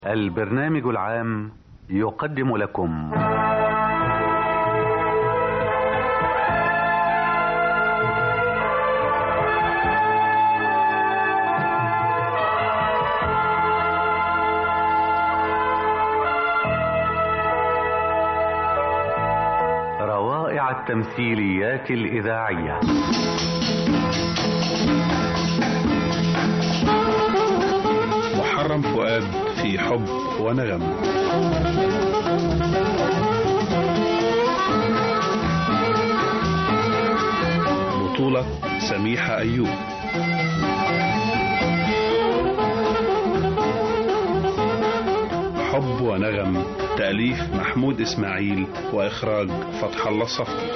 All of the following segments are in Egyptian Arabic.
البرنامج العام يقدم لكم روائع التمثيليات الإذاعية محرم فؤاد في حب ونغم بطولة سميحة أيوب حب ونغم تأليف محمود إسماعيل وإخراج فتح الله الصفتي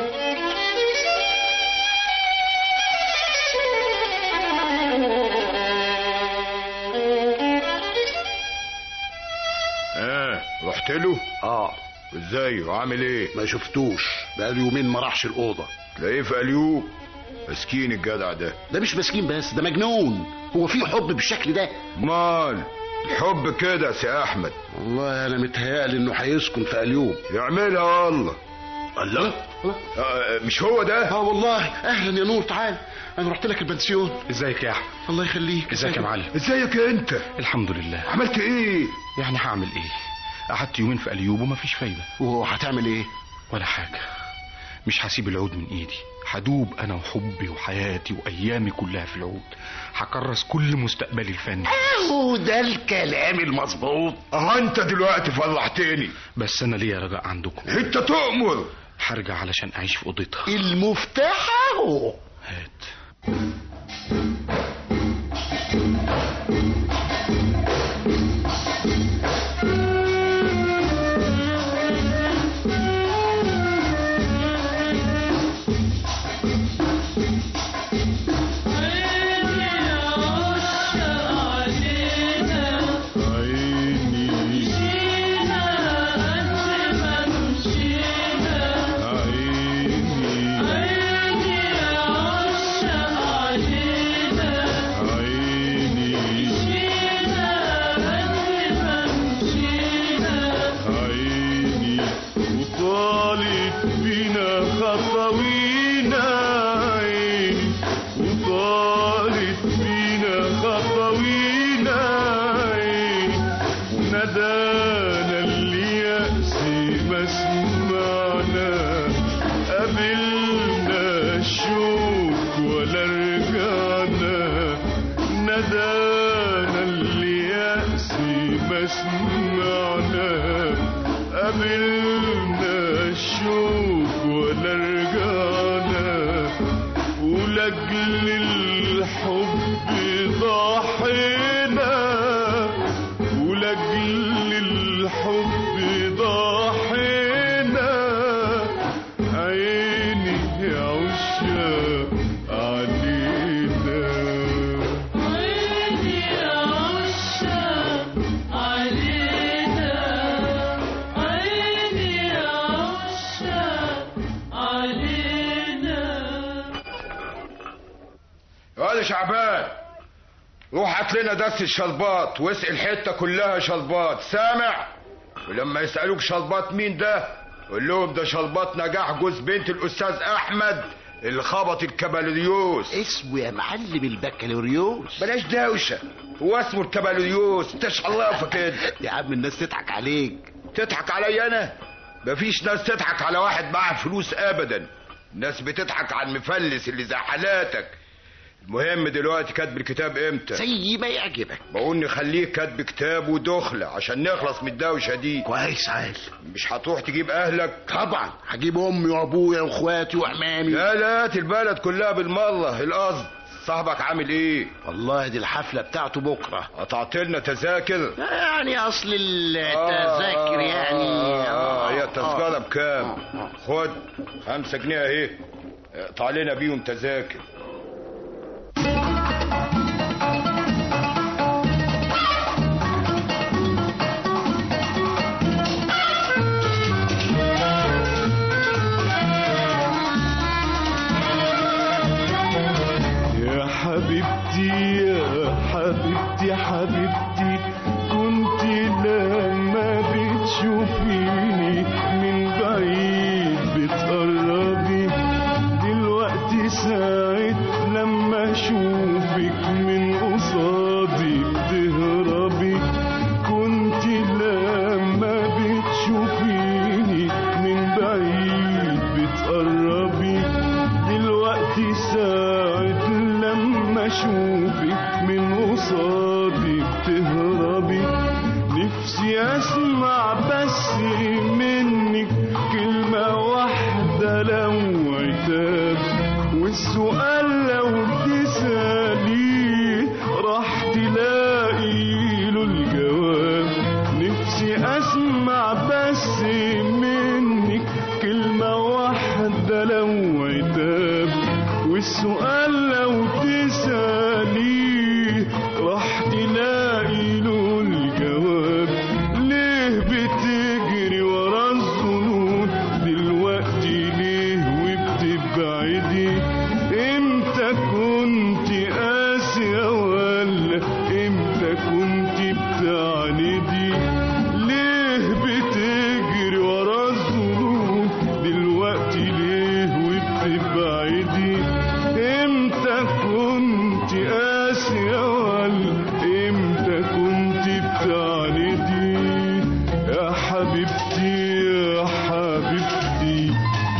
اه رحت له اه ازاي وعامل ايه ما شفتوش بقاله يومين ما راحش الأوضة تلاقيه في قليوب مسكين الجدع ده ده مش مسكين بس ده مجنون هو في حب بالشكل ده مال الحب كده يا سي احمد والله أنا متهيألي إنه هيسكن في قليوب يعملها والله الله آه مش هو ده اه والله أهلا يا نور تعال أنا رحت لك البنسيون ازيك يا احمد الله يخليك ازيك يا معلم ازيك انت الحمد لله عملت ايه يعني هعمل ايه قعدت يومين في قليوب ومفيش فايدة وهتعمل إيه ولا حاجة مش هسيب العود من ايدي هدوب انا وحبي وحياتي وايامي كلها في العود هكرس كل مستقبلي الفني أهو ده الكلام المظبوط اه انت دلوقتي فلحتني بس انا ليا رجاء عندكم انت تؤمر هرجع علشان اعيش في اوضتها المفتاح أهو هات وطالت بينا خطوينا عيني وطالت بينا خطوينا عيني ونادانا اليأس ما سمعنا قابلنا الشوك ولا رجعنا نادانا اليأس ما سمعنا قابلنا الشوك ولا رجعنا ولأجل الحب ضحينا ولأجل الحب ضحينا عيني يا عشاق علينا عيني يا عشاق علينا عيني يا عشاق علينا يا شعبان روح هات لنا دس الشلباط واسقي الحته كلها شلباط سامع ولما يسالوك شلباط مين ده قول لهم ده شلباط نجاح جوز بنت الاستاذ احمد اللي خبط الكبالريوس اسمه يا معلم البكالوريوس بلاش دوشه هو اسمه الكبالريوس انت شلافه كده يا عم الناس تضحك عليك تضحك عليا انا مفيش ناس تضحك على واحد معاه فلوس ابدا الناس بتضحك على المفلس اللي زي حالاتك المهم دلوقتي كاتب الكتاب امتى زي ما يعجبك بقول نخليه كاتب كتاب ودخلة عشان نخلص من الدوشة دي كويس عال مش هتروح تجيب اهلك طبعا هجيب امي وابويا واخواتي وعمامي لا لا هات البلد كلها بالمرة القصد صاحبك عامل ايه والله دي الحفله بتاعته بكره قطعت لنا تذاكر يعني اصل التذاكر يعني اه, آه هي التذكرة بكام آه، آه. خد خمسة جنيه اهي اقطع لنا بيهم تذاكر يا حبيبتي يا حبيبتي حبيبتي كنت لا نفسي اسمع بس منك كلمة واحدة لو عتاب والسؤال لو تسأليه راح تلاقي له الجواب نفسي اسمع بس منك كلمة واحدة لو عتاب والسؤال لو تسأليه راح تلاقي له الجواب ليه بتجري ورا الظنون دلوقتي ليه وبتبعدي امتى كنت قاسية ولا امتى كنت بتعندي ليه بتجري ورا الظنون دلوقتي ليه وبتبعدي امتى كنت قاسية ولا امتى كنت بتعندي يا حبيبتي يا حبيبتي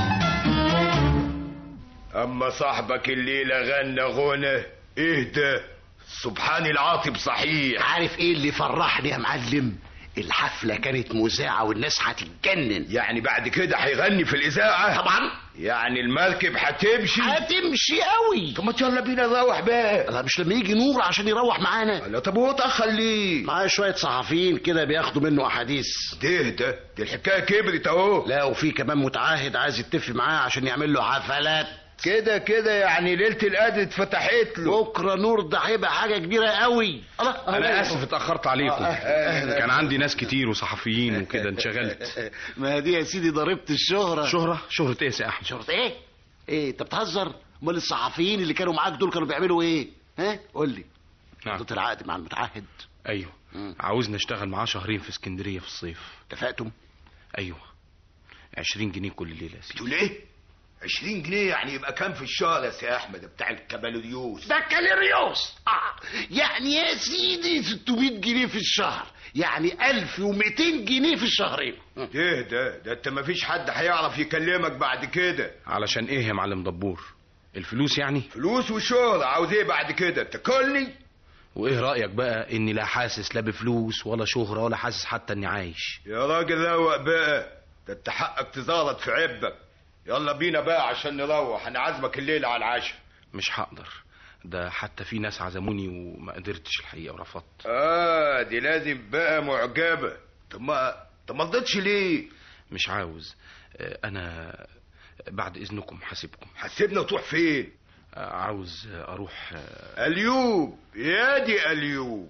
اما صاحبك الليلة غنى غنى ايه ده سبحان العاطب صحيح عارف ايه اللي فرحني يا معلم الحفلة كانت مذاعة والناس هتتجنن يعني بعد كده هيغني في الاذاعة طبعا يعني المركب هتمشي هتمشي قوي طب ما يلا بينا نروح بقى لا مش لما يجي نور عشان يروح معانا لا طب هو اتأخر ليه معاه شوية صحفيين كده بياخدوا منه أحاديث ده ده دي الحكاية كبرت اهو لا وفي كمان متعاهد عايز يتفق معاه عشان يعمل له حفلات كده كده يعني ليلة القدر اتفتحت له بكرة نور ده هيبقى حاجة كبيرة قوي الله انا اسف اتاخرت عليكم كان عندي ناس كتير وصحفيين وكده انشغلت ما دي يا سيدي ضريبة الشهرة شهرة شهرة ايه يا سي احمد شهرة ايه؟ ايه انت بتهزر؟ امال الصحفيين اللي كانوا معاك دول كانوا بيعملوا ايه؟ ها؟ قول لي نعم ضد العقد مع المتعهد ايوه مم. عاوزني اشتغل معاه شهرين في اسكندريه في الصيف اتفقتم؟ ايوه 20 جنيه كل ليله يا سيدي تقول ايه 20 جنيه يعني يبقى كام في الشهر يا سي احمد بتاع الكبالوريوس ده كاليريوس آه. يعني يا سيدي 600 جنيه في الشهر يعني 1200 جنيه في الشهرين ده ده ده انت مفيش حد هيعرف يكلمك بعد كده علشان ايه يا معلم دبور الفلوس يعني فلوس وشغل عاوز ايه بعد كده تاكلني وايه رايك بقى اني لا حاسس لا بفلوس ولا شهره ولا حاسس حتى اني عايش يا راجل روق بقى ده انت حقك تزارط في عبك يلا بينا بقى عشان نروح انا عازمك الليله على العشاء مش هقدر ده حتى في ناس عزموني وما قدرتش الحقيقه ورفضت اه دي لازم بقى معجبه طب ما طب ما رضيتش ليه مش عاوز آه، انا بعد اذنكم حاسبكم حسبنا تروح فين آه، عاوز آه، اروح آه، اليوب يا دي اليوب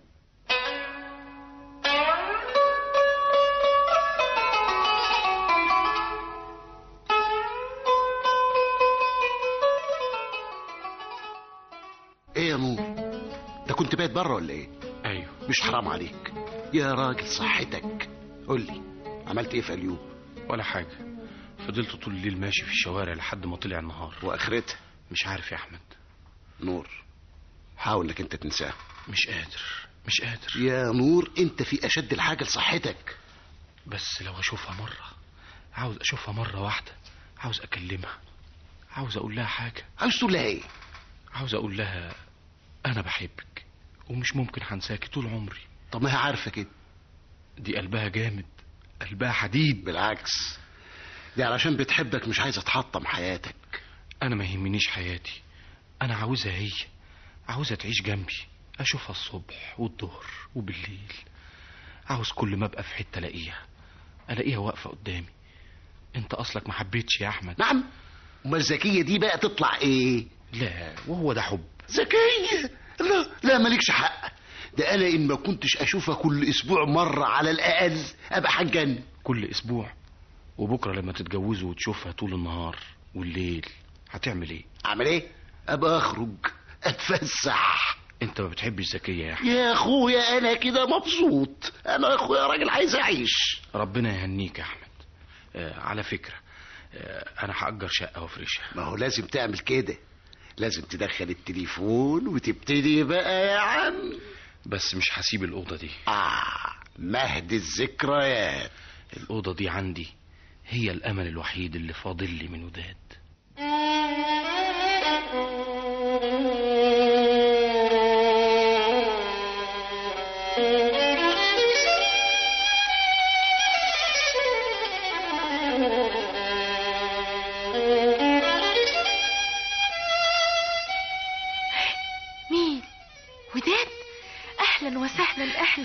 ايه يا نور؟ انت كنت بايت بره ولا ايه؟ ايوه مش حرام عليك يا راجل صحتك قول لي عملت ايه في اليوم ولا حاجه فضلت طول الليل ماشي في الشوارع لحد ما طلع النهار واخرتها مش عارف يا احمد نور حاول انك انت تنساها مش قادر مش قادر يا نور انت في اشد الحاجه لصحتك بس لو اشوفها مره عاوز اشوفها مره واحده عاوز اكلمها عاوز اقول لها حاجه عاوز تقول لها ايه عاوز اقول لها انا بحبك ومش ممكن هنساكي طول عمري طب ما هي عارفه كده دي قلبها جامد قلبها حديد بالعكس دي علشان بتحبك مش عايزه تحطم حياتك انا ما يهمنيش حياتي انا عاوزها هي عاوزها تعيش جنبي اشوفها الصبح والظهر وبالليل عاوز كل ما ابقى في حته الاقيها الاقيها واقفه قدامي انت اصلك ما حبيتش يا احمد نعم امال الذكيه دي بقى تطلع ايه لا وهو ده حب ذكيه لا لا مالكش حق ده انا ان ما كنتش اشوفها كل اسبوع مره على الاقل ابقى هتجنن كل اسبوع وبكره لما تتجوزوا وتشوفها طول النهار والليل هتعمل ايه اعمل ايه ابقى اخرج اتفسح انت ما بتحبش زكيه يا احمد يا اخويا انا كده مبسوط انا يا اخويا راجل عايز اعيش ربنا يهنيك يا احمد آه على فكره آه انا هاجر شقه وافرشها ما هو لازم تعمل كده لازم تدخل التليفون وتبتدي بقى يا عم بس مش هسيب الاوضه دي اه مهد الذكريات الاوضه دي عندي هي الامل الوحيد اللي فاضل لي من وداد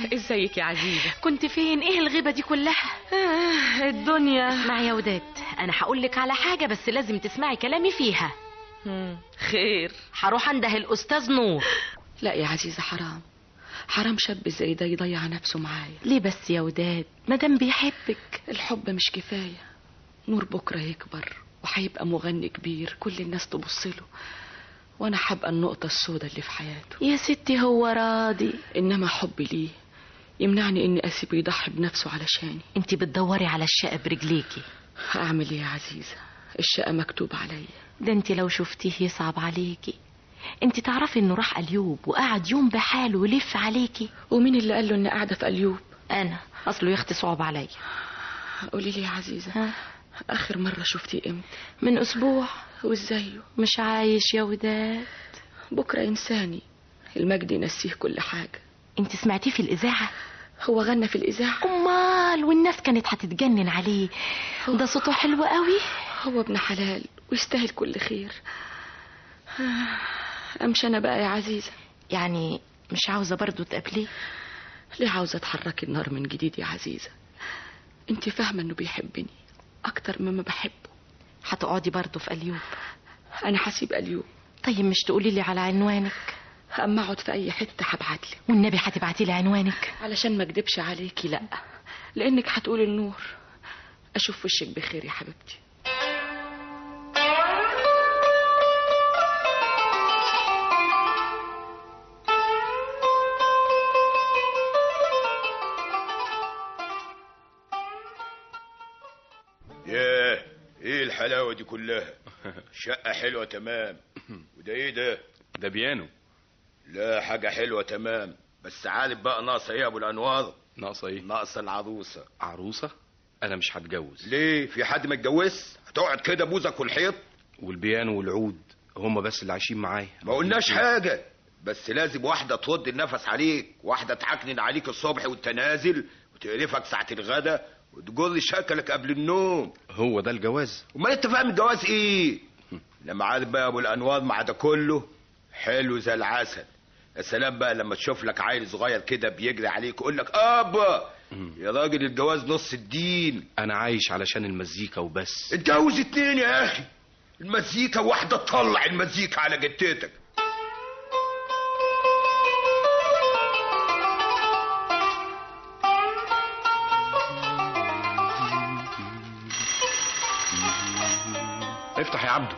ازيك يا عزيزة كنت فين ايه الغيبة دي كلها آه الدنيا اسمعي يا وداد انا هقول لك على حاجة بس لازم تسمعي كلامي فيها مم، خير هروح انده الاستاذ نور لا يا عزيزة حرام حرام شاب زي ده يضيع نفسه معايا ليه بس يا وداد مادام بيحبك الحب مش كفاية نور بكرة يكبر وهيبقى مغني كبير كل الناس تبص له وانا هبقى النقطة السوداء اللي في حياته يا ستي هو راضي انما حبي ليه يمنعني اني اسيبه يضحي بنفسه علشاني انت بتدوري على الشقة برجليكي هعمل ايه يا عزيزة الشقة مكتوب عليا ده انت لو شفتيه يصعب عليكي انت تعرفي انه راح اليوب وقعد يوم بحاله ويلف عليكي ومين اللي قال له اني قاعدة في اليوب انا اصله يختي صعب عليا قولي لي يا عزيزة ها اخر مرة شفتيه امتى من اسبوع وازايه مش عايش يا وداد بكرة انساني المجد ينسيه كل حاجة انت سمعتيه في الاذاعة هو غنى في الاذاعة امال والناس كانت هتتجنن عليه ده صوته حلو قوي هو ابن حلال ويستاهل كل خير آه، امشي انا بقى يا عزيزة يعني مش عاوزة برضو تقابليه ليه عاوزة تحركي النار من جديد يا عزيزة انت فاهمة انه بيحبني اكتر مما بحبه هتقعدي برضو في اليوب انا هسيب اليوم طيب مش تقولي لي على عنوانك اما اقعد في اي حتة هبعتلك والنبي هتبعتي لي عنوانك علشان ما اكدبش عليكي لا لانك هتقولي النور اشوف وشك بخير يا حبيبتي ياه ايه الحلاوه دي كلها شقه حلوه تمام وده ايه ده ده بيانو لا حاجه حلوه تمام بس عارف بقى ناقصه ايه يا ابو الانوار ناقصه ايه ناقصه العروسه عروسه انا مش هتجوز ليه في حد ما اتجوزش هتقعد كده بوزك والحيط والبيانو والعود هم بس اللي عايشين معايا ما قلناش حاجه بس لازم واحده ترد النفس عليك واحده تعكنن عليك الصبح والتنازل وتقرفك ساعه الغدا وتجر شكلك قبل النوم هو ده الجواز امال انت فاهم الجواز ايه لما عارف بقى ابو الانوار مع ده كله حلو زي العسل يا سلام بقى لما تشوف لك عيل صغير كده بيجري عليك يقول لك ابا يا راجل الجواز نص الدين انا عايش علشان المزيكا وبس اتجوز اتنين يا اخي المزيكا واحده تطلع المزيكا على جتتك افتح يا عبده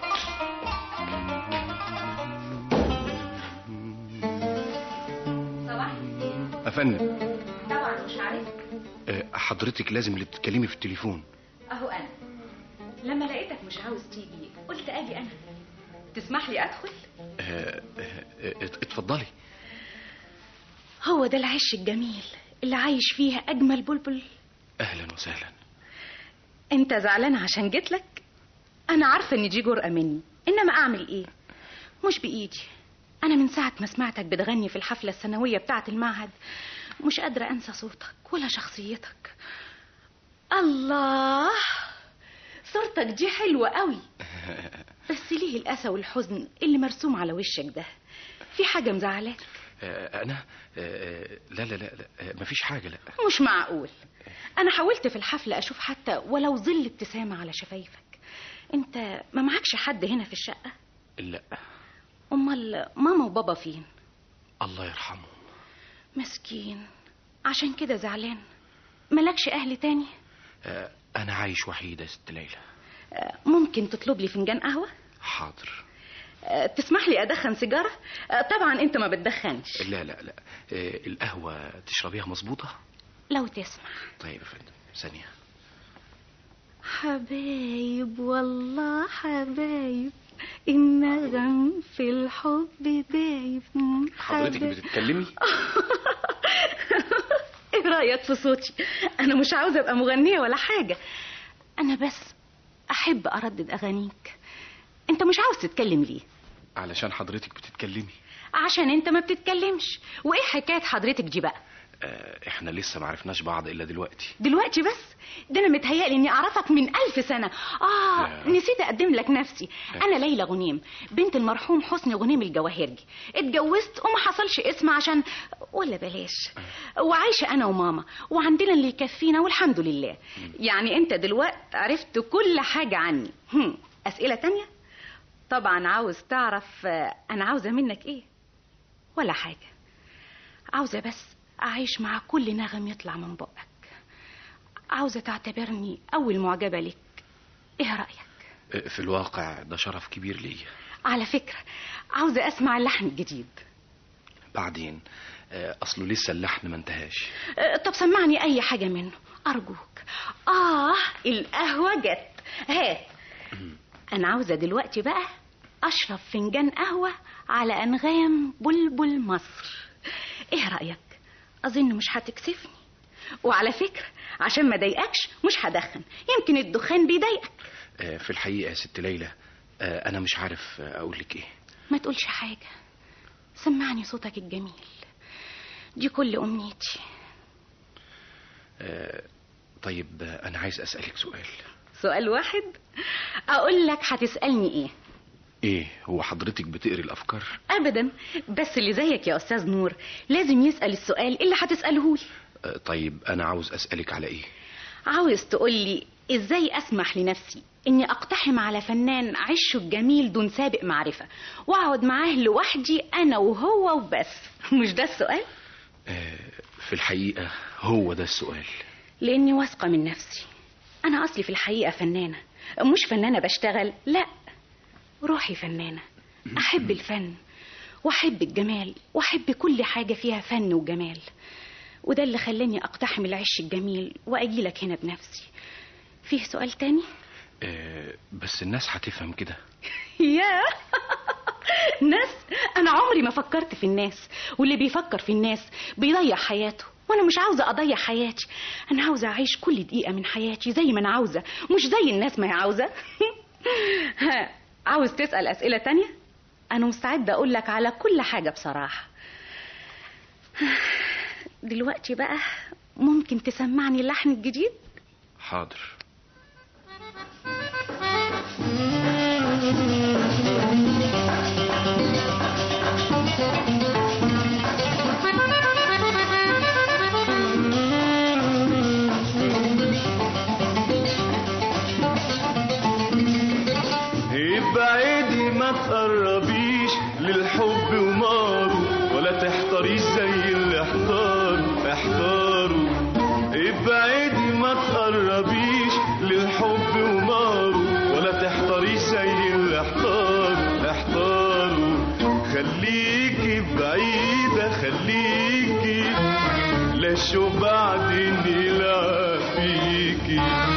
يا فندم طبعا مش عارف آه، حضرتك لازم اللي بتتكلمي في التليفون اهو انا لما لقيتك مش عاوز تيجي قلت اجي انا تسمح لي ادخل آه، آه، آه، اتفضلي هو ده العش الجميل اللي عايش فيها اجمل بلبل اهلا وسهلا انت زعلان عشان جيت لك انا عارفه ان دي جرأة مني انما اعمل ايه مش بايدي انا من ساعه ما سمعتك بتغني في الحفله السنويه بتاعه المعهد مش قادره انسى صوتك ولا شخصيتك الله صورتك دي حلوه قوي بس ليه الاسى والحزن اللي مرسوم على وشك ده في حاجه مزعلاك آه، انا آه، لا لا لا, لا آه، مفيش حاجه لا مش معقول انا حاولت في الحفله اشوف حتى ولو ظل ابتسامه على شفايفك انت ما معكش حد هنا في الشقه لا امال ماما وبابا فين الله يرحمه مسكين عشان كده زعلان ملكش اهل تاني آه، انا عايش وحيد يا ست ليلى آه، ممكن تطلب لي فنجان قهوه حاضر آه، تسمح لي ادخن سيجاره آه، طبعا انت ما بتدخنش لا لا لا آه، القهوه تشربيها مظبوطه لو تسمح طيب يا فندم ثانيه حبايب والله حبايب النغم في الحب دايب مم، حضرتك حبايب. بتتكلمي ايه رايك في صوتي انا مش عاوزه ابقى مغنيه ولا حاجه انا بس احب اردد اغانيك انت مش عاوز تتكلم ليه علشان حضرتك بتتكلمي عشان انت ما بتتكلمش وايه حكايه حضرتك دي بقى آه، احنا لسه معرفناش بعض الا دلوقتي دلوقتي بس ده انا متهيألي اني اعرفك من ألف سنة اه لا. نسيت اقدم لك نفسي انا ليلى غنيم بنت المرحوم حسني غنيم الجواهرجي اتجوزت وما حصلش اسم عشان ولا بلاش وعايشة انا وماما وعندنا اللي يكفينا والحمد لله يعني انت دلوقتي عرفت كل حاجة عني هم. اسئلة تانية طبعا عاوز تعرف آه، انا عاوزة منك ايه ولا حاجة عاوزة بس أعيش مع كل نغم يطلع من بقك عاوزة تعتبرني أول معجبة لك إيه رأيك؟ آه، في الواقع ده شرف كبير ليا على فكرة عاوزة أسمع اللحن الجديد بعدين آه، اصله لسه اللحن ما انتهاش أه، طب سمعني أي حاجة منه أرجوك آه القهوة جت هات أنا عاوزة دلوقتي بقى أشرب فنجان قهوة على أنغام بلبل مصر إيه رأيك؟ أظن مش هتكسفني وعلى فكرة عشان ما ضايقكش مش هدخن يمكن الدخان بيضايقك آه، في الحقيقه يا ست ليلى آه، انا مش عارف آه، اقول لك ايه ما تقولش حاجة سمعني صوتك الجميل دي كل أمنيتي آه، طيب آه، انا عايز اسالك سؤال سؤال واحد أقول لك هتسألني إيه ايه هو حضرتك بتقري الافكار أبدا بس اللي زيك يا أستاذ نور لازم يسأل السؤال اللي هتسأله لي آه، طيب انا عاوز اسالك على ايه عاوز تقولي إزاي أسمح لنفسي إني أقتحم على فنان عشه الجميل دون سابق معرفة وأقعد معاه لوحدي أنا وهو وبس مش ده السؤال؟ آه، في الحقيقه هو ده السؤال لاني واثقه من نفسي انا اصلي في الحقيقه فنانه مش فنانه بشتغل لا روحي فنانه احب الفن واحب الجمال واحب كل حاجه فيها فن وجمال وده اللي خلاني اقتحم العش الجميل واجي لك هنا بنفسي فيه سؤال تاني آه، بس الناس هتفهم كده يا ناس انا عمري ما فكرت في الناس واللي بيفكر في الناس بيضيع حياته وانا مش عاوزه اضيع حياتي انا عاوزه اعيش كل دقيقه من حياتي زي ما انا عاوزه مش زي الناس ما هي عاوزه ها، عاوز تسال اسئله تانية انا مستعده اقول لك على كل حاجه بصراحه دلوقتي بقى ممكن تسمعني اللحن الجديد حاضر ابعدي ما تقربيش للحب وناره ولا تحتريش زي اللي احتاروا احتاروا ابعدي ما تقربيش للحب وناره ولا تحتريش زي اللي احتاروا احتاروا خليكي بعيدة خليكي لا شو بعدين يلعب فيكي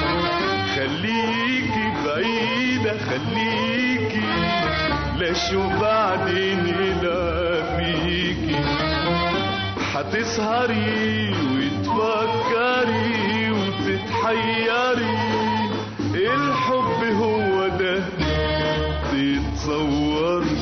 خليكي بعيدة خليكي لا شو بعدين يلا فيكي هتسهري وتفكري وتتحيري الحب هو ده تتصوري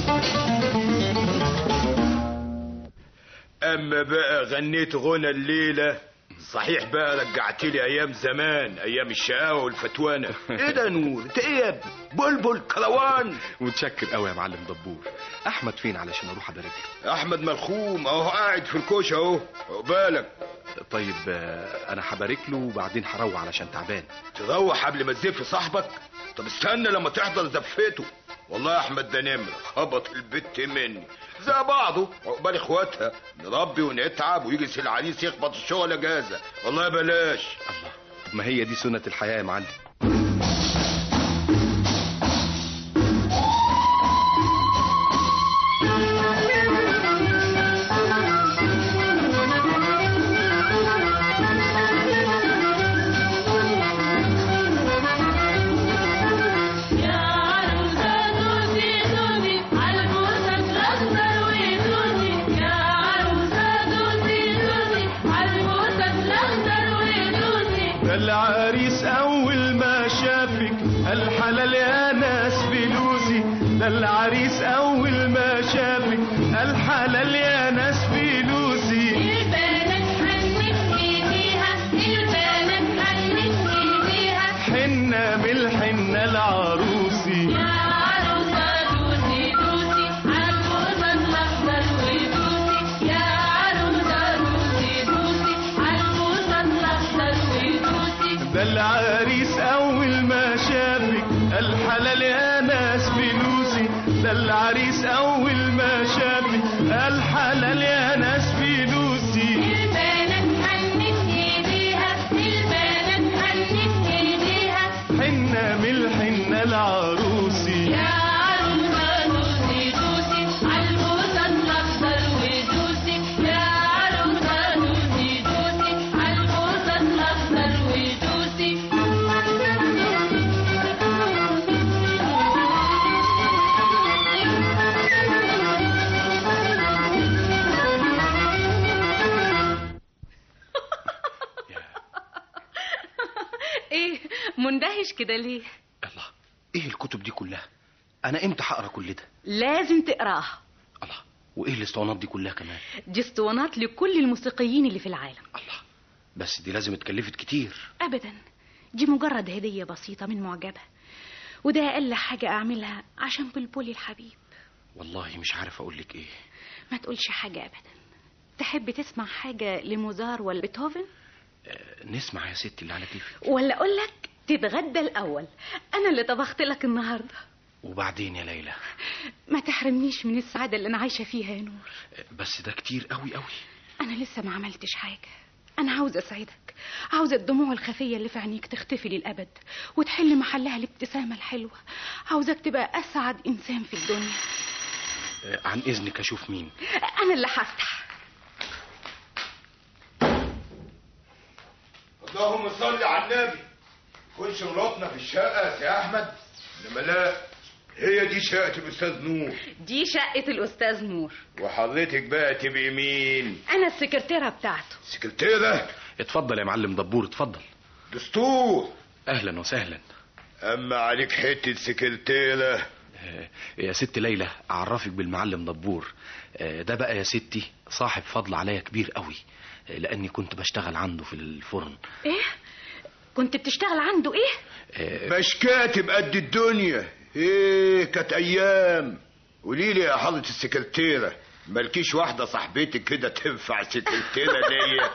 اما بقى غنيت غنى الليله صحيح بقى رجعت لي ايام زمان ايام الشقاوه والفتوانه ايه ده يا نور انت ايه يا ابني بلبل كروان متشكر قوي يا معلم دبور احمد فين علشان اروح ابارك له احمد ملخوم اهو قاعد في الكوشه اهو بالك طيب آه، انا هبارك له وبعدين هروح علشان تعبان تروح قبل ما تزف صاحبك طب استنى لما تحضر زفته والله يا احمد ده نمر خبط البت مني زي بعضه عقبال اخواتها نربي ونتعب ويجي سي العريس يخبط الشغل جازه والله بلاش الله ما هي دي سنة الحياة يا معلم يا عروسة دوسي دوسي عالبوسة الأخضر ويدوسي يا عروسة دوسي دوسي عالبوسة الأخضر ويدوسي ده العريس اول ما شافك الحلال يا ناس فلوسي ده العريس اول ما شافك الحلال يا ناس فلوسي البنات حنوا الحنة العروسي يا عروسة دوسي دوسي عالبوسة الأخضر ودوسي يا عروسة دوسي دوسي عالبوسة الأخضر ودوسي ده العريس أول ما شافك الحلال يا ناس فلوسي ده العريس أول ما شافك الحلال يا ناس فلوسي البنات حنت ايديها البنات حنت ايديها حنة من الحنة العروسي يا عروسة دوسي دوسي عالبوسة الأخضر ودوسي يا عروسة دوسي دوسي عالبوسة الأخضر ودوسي ايه مندهش كده ليه الله ايه الكتب دي كلها انا امتى هقرا كل ده لازم تقراها الله وايه الاسطوانات دي كلها كمان دي اسطوانات لكل الموسيقيين اللي في العالم الله بس دي لازم اتكلفت كتير ابدا دي مجرد هدية بسيطة من معجبة وده اقل حاجة اعملها عشان بلبلي الحبيب والله مش عارف اقول لك ايه ما تقولش حاجة ابدا تحب تسمع حاجة لموزار ولا بيتهوفن آه، نسمع يا ستي اللي على كيفك ولا اقول لك تتغدى الاول انا اللي طبخت لك النهارده وبعدين يا ليلى ما تحرمنيش من السعادة اللي انا عايشة فيها يا نور آه، بس ده كتير قوي قوي انا لسه ما عملتش حاجة انا عاوزة اسعدك عاوزة الدموع الخفية اللي في عينيك تختفي للابد وتحل محلها الابتسامة الحلوة عاوزك تبقى اسعد انسان في الدنيا آه، عن اذنك اشوف مين انا اللي هفتح اللهم صل على النبي كنش مراتنا في الشقة يا سي أحمد إنما لا هي دي شقة الأستاذ نور دي شقة الاستاذ نور وحضرتك بقى تبقي مين؟ انا السكرتيرة بتاعته سكرتيرة اتفضل يا معلم دبور اتفضل دستور اهلا وسهلا أما عليك حتة سكرتيرة آه، يا ست ليلى اعرفك بالمعلم دبور آه، ده بقى يا ستي صاحب فضل عليا كبير قوي آه، لاني كنت بشتغل عنده في الفرن ايه كنت بتشتغل عنده ايه آه، مش كاتب قد الدنيا ايه كانت ايام قولي لي يا حضرة السكرتيرة مالكيش واحدة صاحبتك كده تنفع سكرتيرة ليا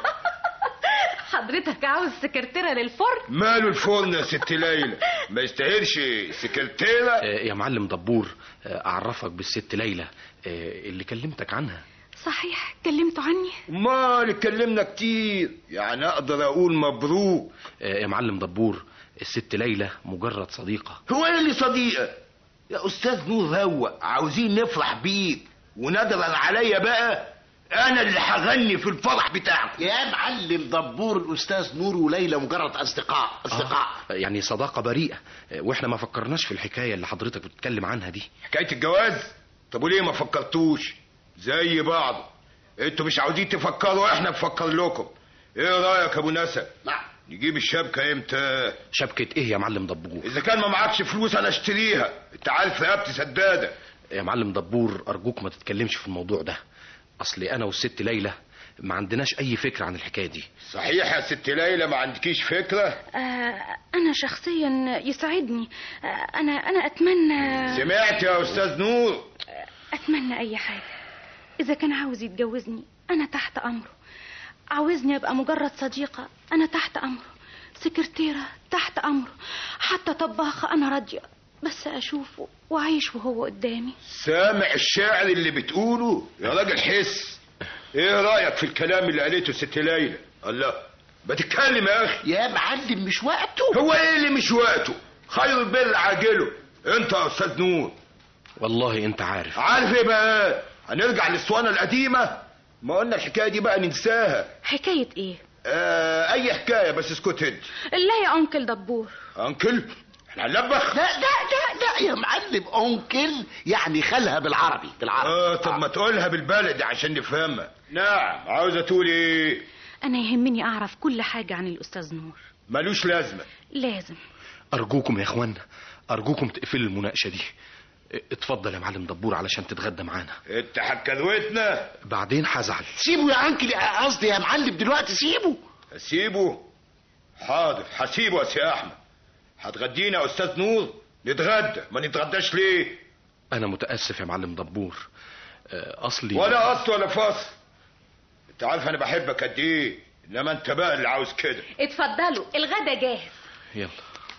حضرتك عاوز سكرتيرة للفرن ماله الفرن يا ست ليلى ما يستاهلش سكرتيرة آه، يا معلم دبور آه، اعرفك بالست ليلى آه، اللي كلمتك عنها صحيح كلمته عني امال اتكلمنا كتير يعني اقدر اقول مبروك آه، يا معلم دبور الست ليلى مجرد صديقة هو ايه اللي صديقة يا استاذ نور روق عاوزين نفرح بيك وندرا عليا بقى انا اللي هغني في الفرح بتاعك يا معلم دبور الاستاذ نور وليلى مجرد اصدقاء اصدقاء آه، يعني صداقة بريئة آه، واحنا ما فكرناش في الحكاية اللي حضرتك بتتكلم عنها دي حكاية الجواز طب وليه ما فكرتوش زي بعض انتوا مش عاوزين تفكروا احنا نفكر لكم ايه رايك يا ابو نسب نعم نجيب الشبكة امتى شبكة ايه يا معلم دبور اذا كان ما معكش فلوس انا اشتريها انت عارف رقبتي سدادة يا معلم دبور ارجوك ما تتكلمش في الموضوع ده اصل انا والست ليلى ما عندناش اي فكرة عن الحكاية دي صحيح يا ست ليلى ما عندكيش فكرة آه انا شخصيا يسعدني آه انا انا اتمنى سمعت يا استاذ نور اتمنى اي حاجه اذا كان عاوز يتجوزني انا تحت امره عاوزني ابقى مجرد صديقه انا تحت امره سكرتيره تحت امره حتى طباخه انا راضيه بس اشوفه واعيش وهو قدامي سامع الشعر اللي بتقوله يا راجل حس ايه رايك في الكلام اللي قالته ست ليلى الله بتتكلم يا اخي يا معلم مش وقته هو ايه اللي مش وقته خير البر عاجله انت يا استاذ نور والله انت عارف عارف ايه بقى هنرجع للاسطوانه القديمه ما قلنا الحكايه دي بقى ننساها حكايه ايه آه اي حكايه بس اسكت انت لا يا انكل دبور انكل احنا هنلبخ لا لا لا لا يا معلم اونكل يعني خالها بالعربي بالعربي اه طب ما تقولها بالبلدي عشان نفهمها نعم عاوزه تقولي ايه انا يهمني اعرف كل حاجه عن الاستاذ نور ملوش لازمه لازم ارجوكم يا اخوانا ارجوكم تقفلوا المناقشة دي اتفضل يا معلم دبور علشان تتغدى معانا انت حكلوتنا بعدين هزعل سيبه يا انكل قصدي يا معلم دلوقتي سيبه اسيبه حاضر هسيبه يا سي احمد هتغدينا يا استاذ نور نتغدى ما نتغداش ليه انا متاسف يا معلم دبور آه، اصلي ولا قصد ولا فصل انت عارف انا بحبك قد ايه انما انت بقى اللي عاوز كده اتفضلوا الغدا جاهز يلا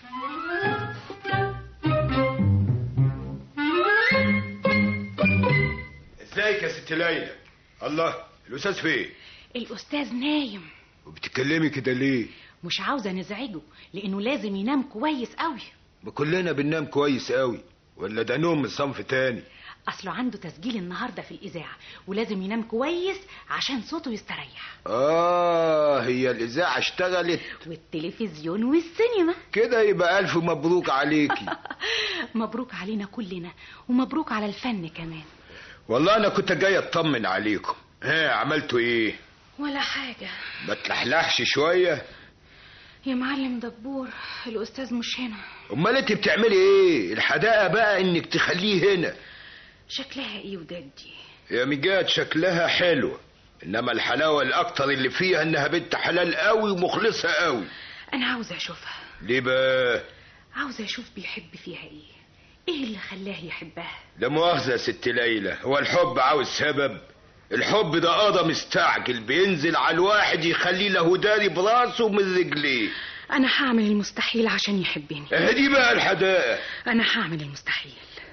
ازيك يا ست ليلى الله الاستاذ فين الأستاذ نايم وبتتكلمي كده ليه مش عاوزة نزعجه لأنه لازم ينام كويس قوي ما كلنا بننام كويس قوي ولا ده نوم من صنف تاني أصله عنده تسجيل النهاردة في الإذاعة ولازم ينام كويس عشان صوته يستريح اه هي الاذاعه اشتغلت والتلفزيون والسينما كده يبقى الف مبروك عليكي مبروك علينا كلنا ومبروك على الفن كمان والله انا كنت جاي اطمن عليكم ها عملتوا ايه ولا حاجة ما تلحلحش شويه يا معلم دبور الأستاذ مش هنا امال انت بتعملي ايه الحداقه بقى انك تخليه هنا شكلها ايه ودادي يا مجاد شكلها حلو انما الحلاوه الاكتر اللي فيها انها بنت حلال قوي ومخلصه قوي أنا عاوزة أشوفها ليه بقى عاوزة أشوف بيحب فيها ايه ايه اللي خلاه يحبها لا مؤاخذه يا ست ليلى هو الحب عاوز سبب الحب ده قضى مستعجل بينزل على الواحد يخليه له داري براسه من رجليه أنا هعمل المستحيل عشان يحبني اهدي بقى الحدائق أنا هعمل المستحيل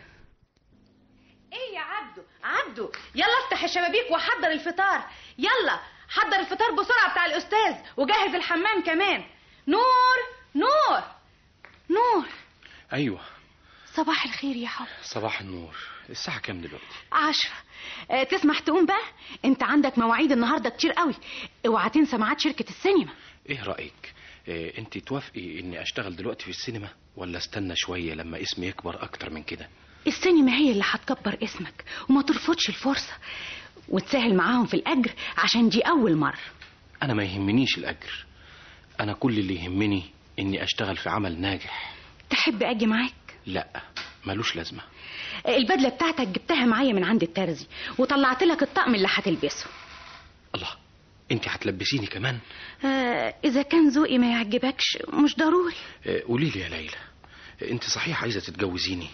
ايه يا عبدو عبدو يلا افتح الشبابيك وحضر الفطار يلا حضر الفطار بسرعة بتاع الأستاذ وجهز الحمام كمان نور نور نور ايوه صباح الخير يا حب صباح النور الساعه كام دلوقتي عشرة اه تسمح تقوم بقى انت عندك مواعيد النهاردة كتير قوي اوعى تنسى ميعاد شركة السينما ايه رايك إيه انت توافقي اني اشتغل دلوقتي في السينما ولا استنى شويه لما اسمي يكبر اكتر من كده السينما هي اللي هتكبر اسمك وما ترفضش الفرصة وتسهل معاهم في الأجر عشان دي أول مرة انا ما يهمنيش الاجر انا كل اللي يهمني اني اشتغل في عمل ناجح تحب أجي معاك لا ملوش لازمه البدلة بتاعتك جبتها معايا من عند الترزي وطلعت لك الطقم اللي هتلبسه الله انت هتلبسيني كمان آه إذا كان ذوقي ما يعجبكش مش ضروري إيه، قولي لي يا ليلى انت صحيح عايزه تتجوزيني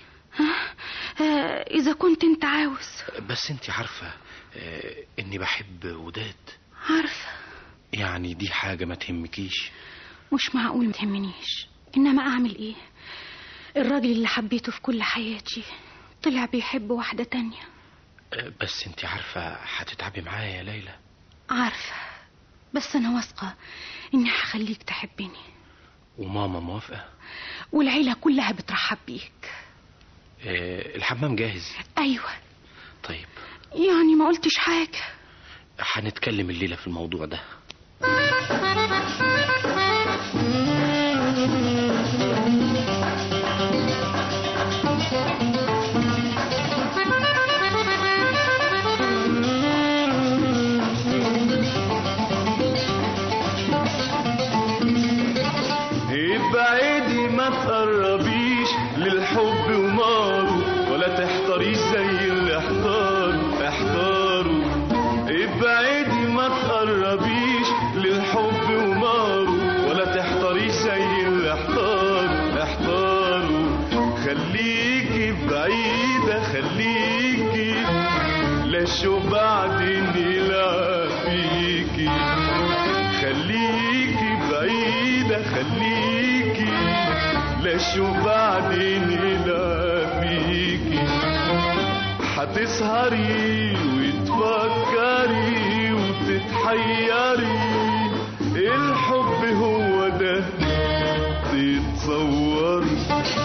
آه إذا كنت أنت عاوز بس انت عارفه إيه، اني بحب وداد عارفة يعني دي حاجه ما تهمكيش مش معقول ما تهمنيش إنما أعمل إيه الراجل اللي حبيته في كل حياتي طلع بيحب واحدة تانية إيه، بس انت عارفه هتتعبي معايا يا ليلى عارفة بس أنا واثقة إني هخليك تحبني وماما موافقه والعيلة كلها بترحب بيك إيه، الحمام جاهز أيوة طيب يعني ما قلتش حاجة هنتكلم الليله في الموضوع ده ابعدي ما تقربيش للحب وناره ولا تحتريش زي اللي احتاروا احتاروا ابعدي ما تقربيش للحب وناره ولا تحتريش زي اللي احتاروا احتاروا خليكي بعيدة خليكي لا شو بعدين يلعب فيكي خليكي بعيدة خليكي لا شو بعدين يلا فيكي هتسهري وتفكري وتتحيري الحب هو ده تتصوري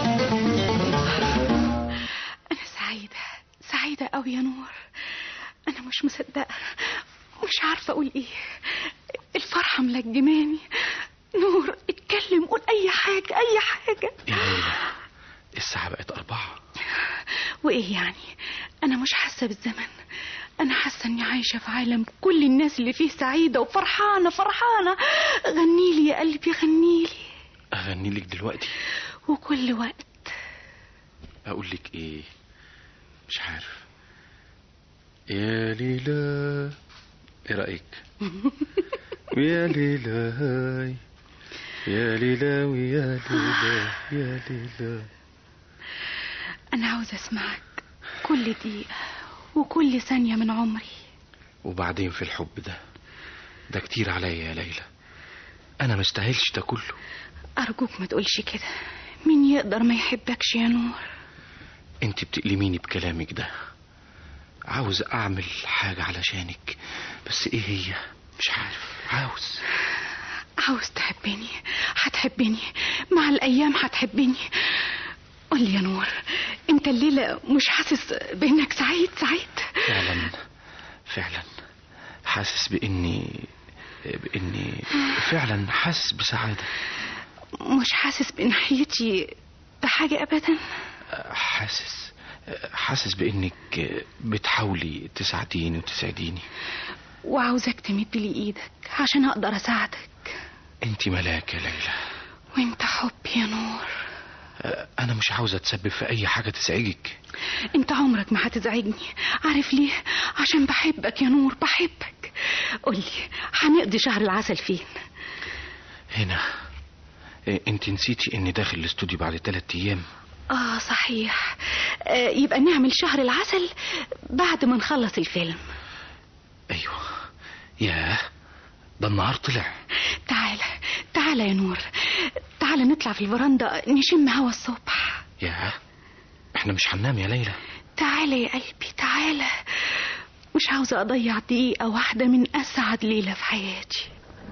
أنا سعيدة سعيدة أوي يا نور أنا مش مصدقة مش عارفة أقول إيه الفرحة ملجماني نور اتكلم قول أي حاجة أي حاجة يا ليلى الساعه بقت أربعة وإيه يعني أنا مش حاسة بالزمن أنا حاسة إني عايشة في عالم كل الناس اللي فيه سعيدة وفرحانة فرحانة غنيلي يا قلبي غنيلي اغني لك دلوقتي وكل وقت اقول لك ايه مش عارف يا ليلى ايه رايك يا ليلى هاي يا ليلى ويا ليلى يا ليلى انا عاوزه اسمعك كل دقيقه وكل ثانيه من عمري وبعدين في الحب ده ده كتير عليا يا ليلى انا ما استاهلش ده كله ارجوك ما تقولش كده مين يقدر ما يحبكش يا نور انت بتألميني بكلامك ده عاوز اعمل حاجة علشانك بس ايه هي مش عارف عاوز عاوز تحبني هتحبني مع الايام هتحبني قول لي يا نور انت الليله مش حاسس بانك سعيد سعيد فعلا فعلا حاسس باني باني فعلا حاسس بسعادة مش حاسس بناحيتي بحاجه ابدا حاسس حاسس بانك بتحاولي تساعديني وتسعديني وعاوزك تمد لي ايدك عشان اقدر اساعدك انت ملاك يا ليلى وانت حب يا نور انا مش عاوز اتسبب في اي حاجة تزعجك انت عمرك ما هتزعجني عارف ليه عشان بحبك يا نور بحبك قولي هنقضي شهر العسل فين هنا إيه، انت نسيتي اني داخل الاستوديو بعد ثلاثة ايام اه صحيح آه يبقى نعمل شهر العسل بعد ما نخلص الفيلم ايوه ياه ده النهار طلع تعال تعال يا نور تعال نطلع في الفرندا نشم هوا الصبح ياه احنا مش هننام يا ليلى تعال يا قلبي تعال مش عاوزة أضيع دقيقة واحدة من أسعد ليلة في حياتي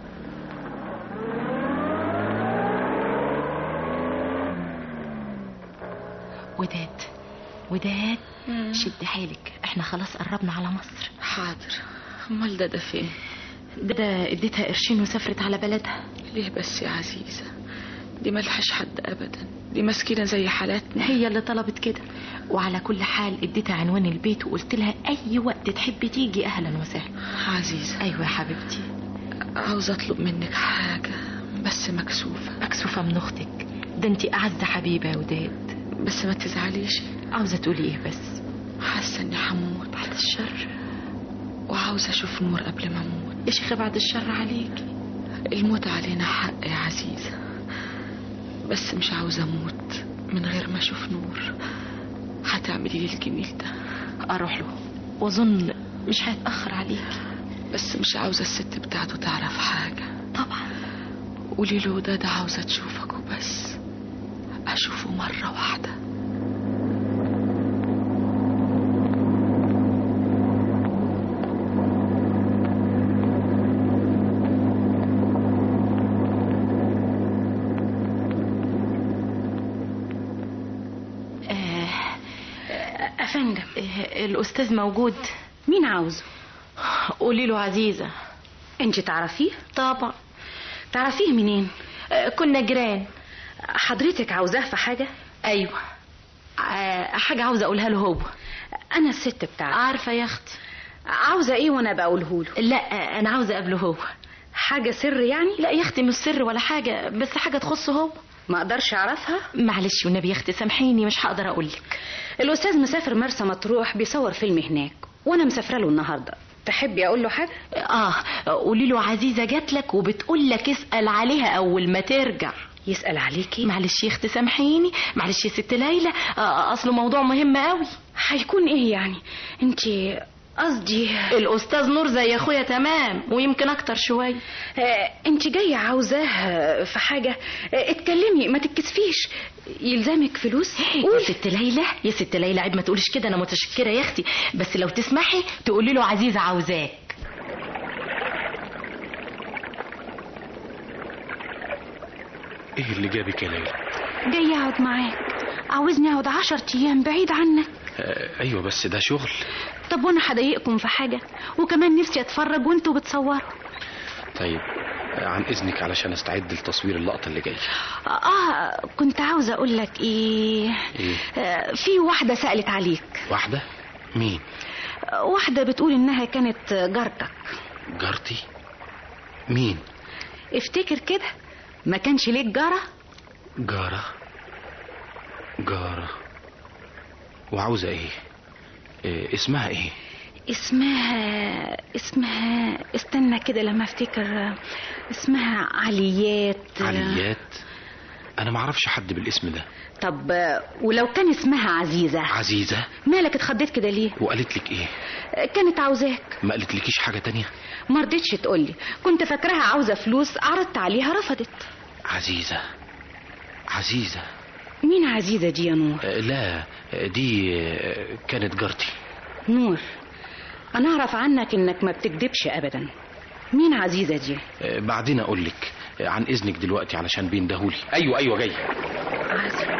وداد وداد شد حيلك احنا خلاص قربنا على مصر حاضر امال ده ده فين ده, ده اديتها قرشين وسافرت على بلدها ليه بس يا عزيزة دي ملحش حد ابدا دي مسكينة زي حالاتنا هي اللي طلبت كده وعلى كل حال اديتها عنوان البيت وقلت لها اي وقت تحبي تيجي اهلا وسهلا عزيزة ايوه يا حبيبتي عاوزة اطلب منك حاجة بس مكسوفة مكسوفه من اختك ده انت اعز حبيبه يا وداد بس ما تزعليش عاوزه تقولي ايه بس حاسة اني هموت بعد الشر وعاوزة اشوف نور قبل ما اموت يا شيخه بعد الشر عليكي الموت علينا حق يا عزيزة بس مش عاوزة اموت من غير ما اشوف نور هتعملي لي الجميل ده اروح له واظن مش هيتاخر عليكي بس مش عاوزة الست بتاعته تعرف حاجة طبعا قولي له ده ده عاوزة تشوفك وبس أشوفه مرة واحدة آه أفندم آه، الاستاذ موجود مين عاوزه قولي له عزيزه انت تعرفيه طبعا تعرفيه منين آه، كنا جيران حضرتك عاوزاه في حاجة ايوه آه، حاجه عاوزه اقولها له هو أنا الست بتاعتي عارفه يا اختي عاوزة إيه وأنا بقوله له لا آه، انا عاوزه اقابله هو حاجة سر يعني لا يا اختي مش سر ولا حاجه بس حاجه تخصه هو ما أقدرش أعرفها معلش والنبي يا اختي سامحيني مش هقدر اقول لك الأستاذ مسافر مرسى مطروح بيصور فيلم هناك وأنا مسافرة له النهاردة تحبي أقول له حاجة اه قولي له عزيزه جات لك وبتقول لك اسال عليها اول ما ترجع يسأل عليكي معلش يا اختي سامحيني معلش يا ست ليلى آه، اصله موضوع مهم قوي هيكون إيه يعني أنت قصدي الاستاذ نور زي اخويا تمام ويمكن اكتر شويه آه، انت جاية عاوزاه في حاجة آه، اتكلمي ما تتكسفيش يلزمك فلوس يا ست ليلى يا ست ليلى عيب ما تقوليش كده انا متشكره يا اختي بس لو تسمحي تقولي له عزيزه عاوزاك ايه اللي جابك يا ليلى جاية اقعد معاك عاوزني اقعد عشر ايام بعيد عنك آه، ايوه بس ده شغل طب وانا هضايقكم في حاجة وكمان نفسي اتفرج وانتوا بتصوروا طيب آه، عن اذنك علشان استعد لتصوير اللقطه اللي جايه اه كنت عاوزة اقول لك ايه ايه آه، في واحدة سألت عليك واحده مين آه، واحدة بتقول انها كانت جارتك جارتي مين افتكر كده ما كانش ليك جارة جاره جاره وعاوزه ايه, إيه اسمها ايه اسمها اسمها استنى كده لما افتكر اسمها عليات عليات انا ما اعرفش حد بالاسم ده طب ولو كان اسمها عزيزة عزيزة مالك اتخضيت كده ليه وقالت لك ايه كانت عاوزاك ما قالت لكيش حاجة تانية ما رضيتش تقولي كنت فاكراها عاوزة فلوس عرضت عليها رفضت عزيزة عزيزة مين عزيزة دي يا نور آه، لا آه، دي آه، كانت جارتي نور انا اعرف عنك انك ما بتكدبش ابدا مين عزيزة دي آه، بعدين اقول لك آه، عن اذنك دلوقتي علشان بيندهولي ايوه ايوه جاي عزيزة.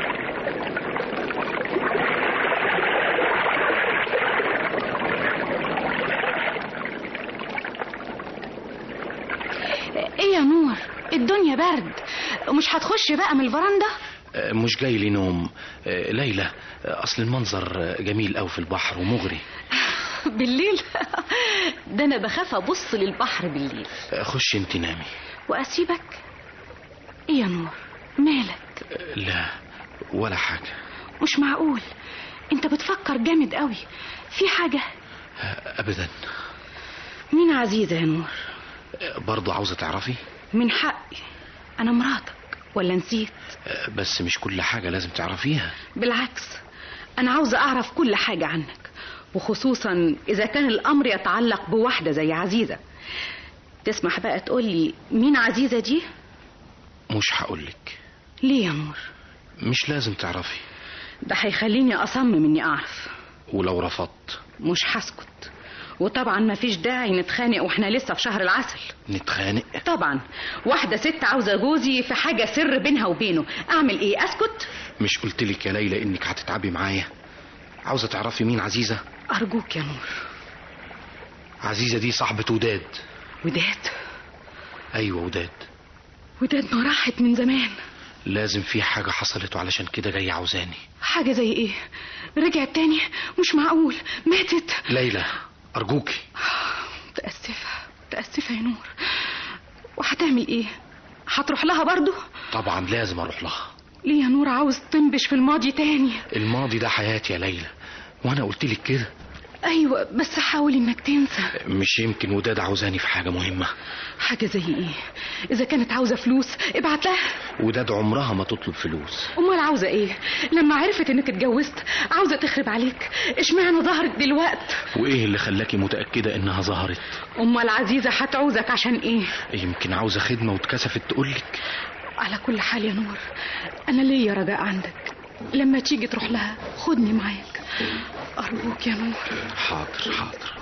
ايه يا نور الدنيا برد مش هتخش بقى من الفرندا آه، مش جاي لي نوم آه، ليلى آه، اصل المنظر آه، جميل قوي في البحر ومغري بالليل ده انا بخاف ابص للبحر بالليل آه، خشي انت نامي واسيبك ايه يا نور مالك آه، لا ولا حاجة مش معقول انت بتفكر جامد قوي في حاجة آه، ابدا مين عزيزة يا نور آه، برضو عاوزة تعرفي من حقي انا مراتك ولا نسيت آه، بس مش كل حاجة لازم تعرفيها بالعكس انا عاوزة اعرف كل حاجة عنك وخصوصا اذا كان الامر يتعلق بواحدة زي عزيزة تسمح بقى تقولي مين عزيزة دي مش هقولك ليه يا نور مش لازم تعرفي ده هيخليني اصمم اني اعرف ولو رفضت مش هسكت وطبعا مفيش داعي نتخانق واحنا لسه في شهر العسل نتخانق طبعا واحدة ست عاوزة جوزي في حاجة سر بينها وبينه اعمل ايه اسكت مش قلتلك يا ليلى انك هتتعبي معايا عاوزة تعرفي مين عزيزة ارجوك يا نور عزيزة دي صاحبة وداد وداد ايوه وداد وداد ما راحت من زمان لازم في حاجة حصلت وعلشان كده جاية عاوزاني حاجة زي ايه رجعت تاني مش معقول ماتت ليلى أرجوكي متأسفة متأسفة يا نور وهتعمل ايه هتروح لها برضو طبعا لازم أروح لها ليه يا نور عاوز تنبش في الماضي تاني الماضي ده حياتي يا ليلى وأنا قلت لك كده ايوه بس حاول انك تنسى مش يمكن وداد عاوزاني في حاجة مهمة حاجة زي ايه اذا كانت عاوزة فلوس ابعت لها وداد عمرها ما تطلب فلوس امال عاوزة ايه لما عرفت انك اتجوزت عاوزة تخرب عليك اشمعنى ظهرت دلوقت وإيه اللي خلاكي متأكدة إنها ظهرت امال عزيزة هتعوزك عشان ايه يمكن عاوزة خدمة واتكسفت تقولك على كل حال يا نور انا ليا رجاء عندك لما تيجي تروح لها خدني معاك ارجوك يا نور حاضر حاضر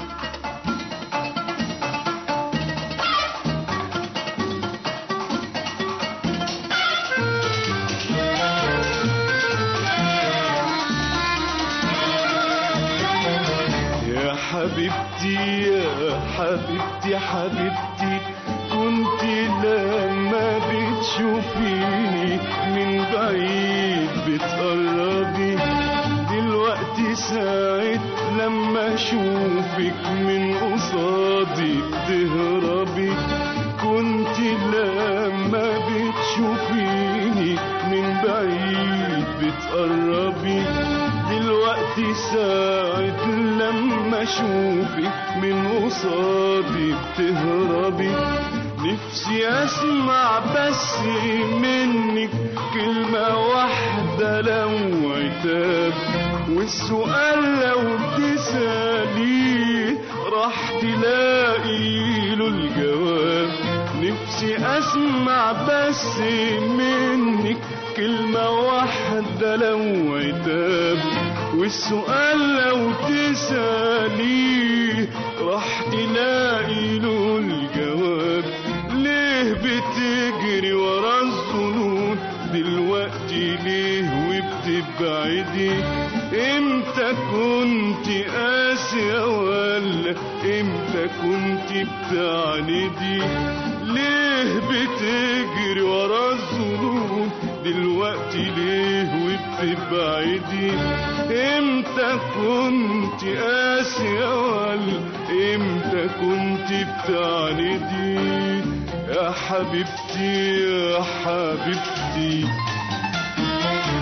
يا حبيبتي يا حبيبتي حبيبتي كنت لما بتشوفيني من بعيد بتقربي دلوقتي ساعة لما اشوفك من قصادي تهربي كنت لما بتشوفيني من بعيد بتقربي دلوقتي ساعة لما اشوفك من قصادي بتهربي نفسي اسمع بس منك كلمة واحدة لو عتاب والسؤال لو تسأليه راح تلاقي له الجواب نفسي اسمع بس منك كلمة واحدة لو عتاب والسؤال لو تسأليه راح تلاقي له الجواب ليه بتجري ورا الظنون دلوقتي ليه وبتبعدي امتى كنت قاسية ولا امتى كنت بتعندي ليه بتجري ورا الظنون دلوقتي ليه وبتبعدي امتى كنت قاسية ولا امتى كنت بتعندي يا حبيبتي يا حبيبتي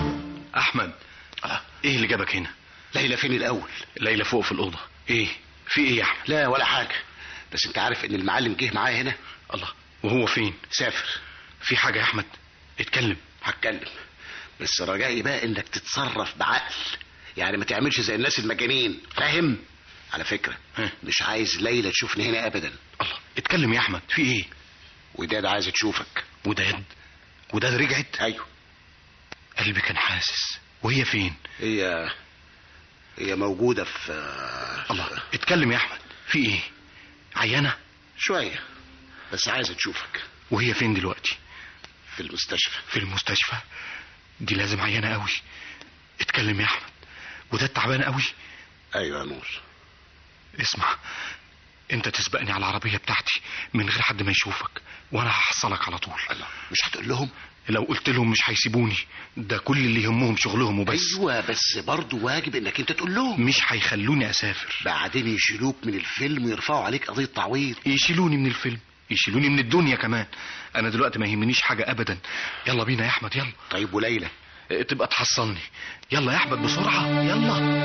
أحمد آه، إيه اللي جابك هنا ليلى فين الاول ليلى فوق في الأوضة إيه في ايه يا احمد لا ولا حاجه بس انت عارف ان المعلم جه معايا هنا الله وهو فين سافر في حاجه يا احمد اتكلم هتكلم بس رجائي بقى انك تتصرف بعقل يعني ما تعملش زي الناس المجانين فاهم على فكره ها. مش عايز ليلى تشوفني هنا ابدا الله اتكلم يا احمد في ايه وداد عايزه تشوفك وداد وداد رجعت ايوه قلبي كان حاسس وهي فين هي هي موجوده في الله اتكلم يا احمد في ايه عيانه شويه بس عايزه تشوفك وهي فين دلوقتي في المستشفى في المستشفى دي لازم عيانه قوي اتكلم يا احمد وداد تعبان قوي ايوه يا نور اسمع انت تسبقني على العربيه بتاعتي من غير حد ما يشوفك وانا هحصلك على طول الله مش هتقول لهم لو قلت لهم مش هيسيبوني ده كل اللي يهمهم شغلهم وبس ايوه بس برضه واجب انك انت تقول لهم مش هيخلوني اسافر بعدين يشيلوك من الفيلم ويرفعوا عليك قضيه تعويض يشيلوني من الفيلم يشيلوني من الدنيا كمان انا دلوقتي ما يهمنيش حاجه ابدا يلا بينا يا احمد يلا طيب وليلى اه، تبقى تحصلني يلا يا احمد بسرعه يلا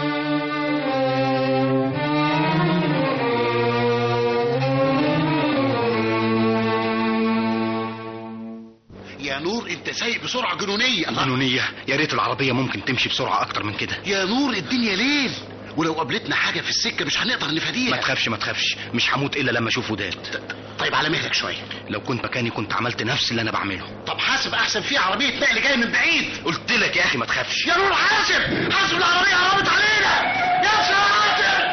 يا نور انت سايق بسرعه جنونيه الله قانونيه يا ريت العربيه ممكن تمشي بسرعه اكتر من كده يا نور الدنيا ليل ولو قابلتنا حاجه في السكه مش هنقدر ما نفاديها تخافش ما تخافش مش هموت الا لما اشوف وداد طيب على مهلك شويه لو كنت مكاني كنت عملت نفس اللي انا بعمله طب حاسب احسن في عربيه نقل جايه من بعيد قلت لك يا اخي ما تخافش يا نور حاسب حاسب العربيه قربت علينا يا ساتر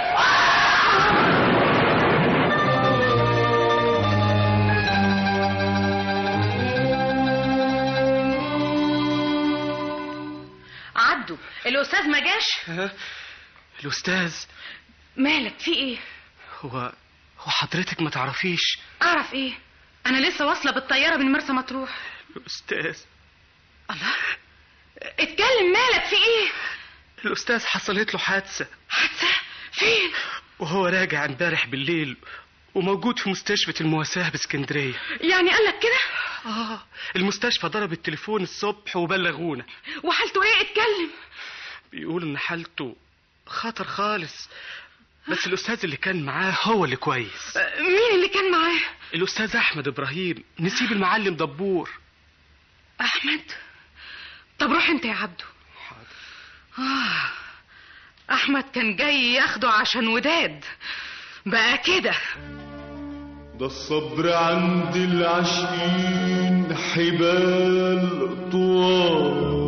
عدوا الاستاذ ما جاش الاستاذ مالك في ايه هو هو حضرتك ما تعرفيش اعرف ايه انا لسه واصله بالطياره من مرسى مطروح الاستاذ الله اتكلم مالك في ايه الاستاذ حصلت له حادثه حادثه فين وهو راجع امبارح بالليل وموجود في مستشفى المواساة باسكندرية يعني قالك كده اه المستشفى ضرب التليفون الصبح وبلغونا وحالته ايه اتكلم بيقول ان حالته خطر خالص بس الاستاذ اللي كان معاه هو اللي كويس آه، مين اللي كان معاه الاستاذ احمد ابراهيم نسيب المعلم دبور احمد طب روح انت يا عبدو آه. احمد كان جاي ياخده عشان وداد بقى كده ده الصبر عند العاشقين حبال طوال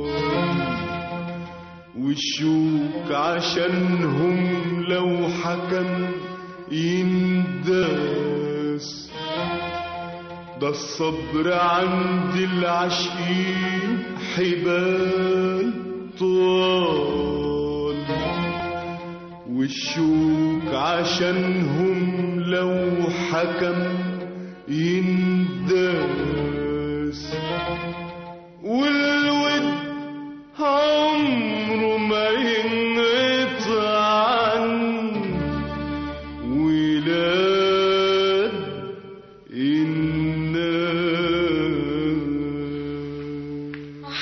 والشوك عشانهم لو حكم ينداس ده الصبر عند العاشقين حبال طوال والشوك عشانهم لو حكم ينداس والود عمره ما ينقطع عن ولاد الناس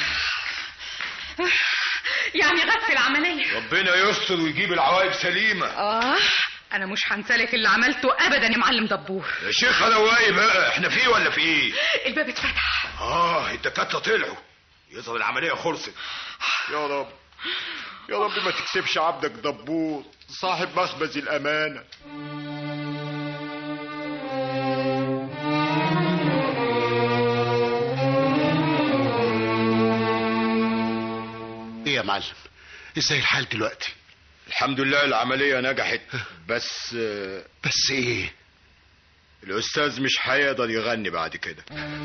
يعني غد في العمليه ربنا يستر ويجيب العواقب سليمه اه انا مش هنسالك اللي عملته ابدا يا معلم دبور يا شيخ رواقي بقى احنا فيه ولا في ايه الباب اتفتح اه الدكاتره طلعوا يظهر العمليه خلصت يا رب يا رب ما تكسبش عبدك دبور صاحب مخبز الامانه ايه يا معلم ازاي الحال دلوقتي الحمد لله العمليه نجحت بس آه، بس ايه الاستاذ مش هيقدر يغني بعد كده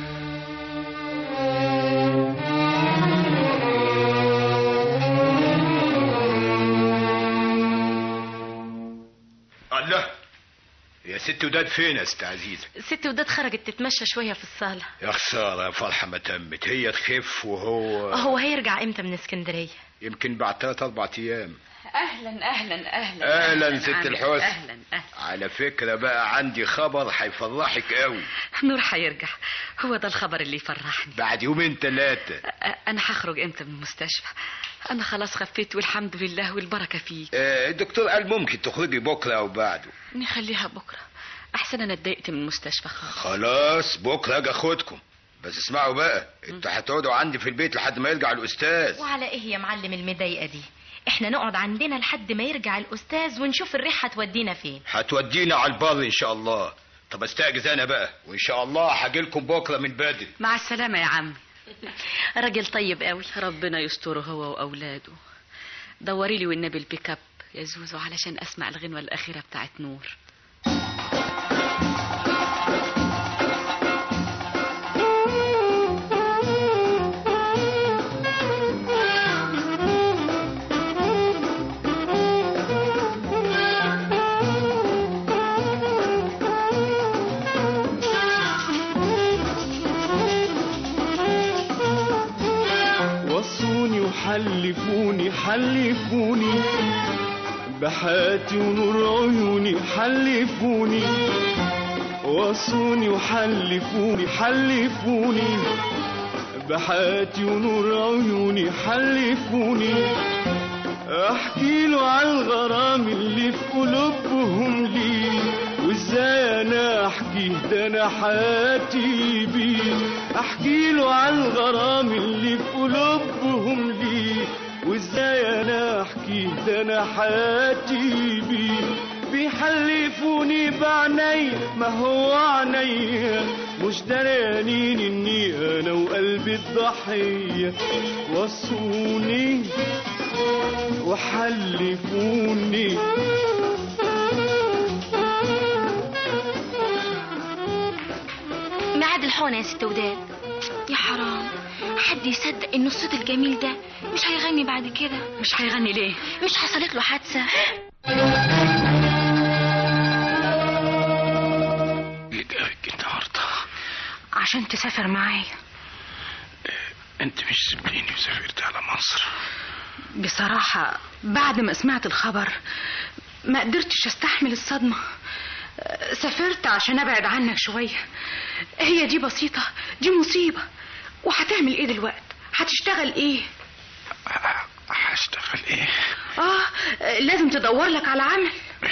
الله يا ست وداد فين يا ست عزيزه ست وداد خرجت تتمشى شوية في الصالة يا خساره يا فرحه ما تمت هي تخف وهو هو هيرجع امتى من اسكندرية يمكن بعد ثلاث اربع ايام اهلا اهلا اهلا اهلا ست عم. الحسن اهلا اهلا على فكرة بقى عندي خبر هيفرحك قوي نور هيرجع هو ده الخبر اللي يفرحني بعد يومين ثلاثة أ- انا هخرج امتى من المستشفى انا خلاص خفيت والحمد لله والبركه فيك آه، الدكتور قال ممكن تخرجي بكرة او بعده نخليها بكره احسن انا اتضايقت من المستشفى خالص خلاص بكرة اجي اخدكم بس اسمعوا بقى انتوا هتقعدوا عندي في البيت لحد ما يرجع الاستاذ وعلى ايه يا معلم المضايقه دي احنا نقعد عندنا لحد ما يرجع الاستاذ ونشوف الريحه هتودينا فين هتودينا على البر ان شاء الله طب استأجز انا بقى وان شاء الله هاجيلكم بكرة من بدري مع السلامه يا عمي راجل طيب قوي ربنا يستره هو واولاده دوري لي والنبي البيك اب يا زوزو علشان اسمع الغنوه الاخيره بتاعت نور وصوني وحلفوني حلفوني بحياتي ونور عيوني حلفوني وصوني وحلفوني حلفوني بحياتي ونور عيوني حلفوني احكي له على الغرام اللي في قلوبهم لي وازاي انا احكي ده انا حياتي بيه احكي له على الغرام اللي في قلوبهم لي وازاي انا احكي ده انا حياتي بيه بيحلفوني بعيني ما هو عينيا مش دريانين اني انا وقلبي الضحيه وصوني وحلفوني ميعاد الحونه يا ست وداد يا حرام حد يصدق ان الصوت الجميل ده مش هيغني بعد كده مش هيغني ليه مش حصلت له حادثه اللي جابك النهارده عشان تسافر معايا انت مش سبتيني وسافرت على مصر بصراحة بعد ما سمعت الخبر ما قدرتش استحمل الصدمة أه، سافرت عشان ابعد عنك شوية هي دي بسيطة دي مصيبة وهتعمل ايه دلوقتي هتشتغل ايه هشتغل ايه اه أه، لازم تدور لك على عمل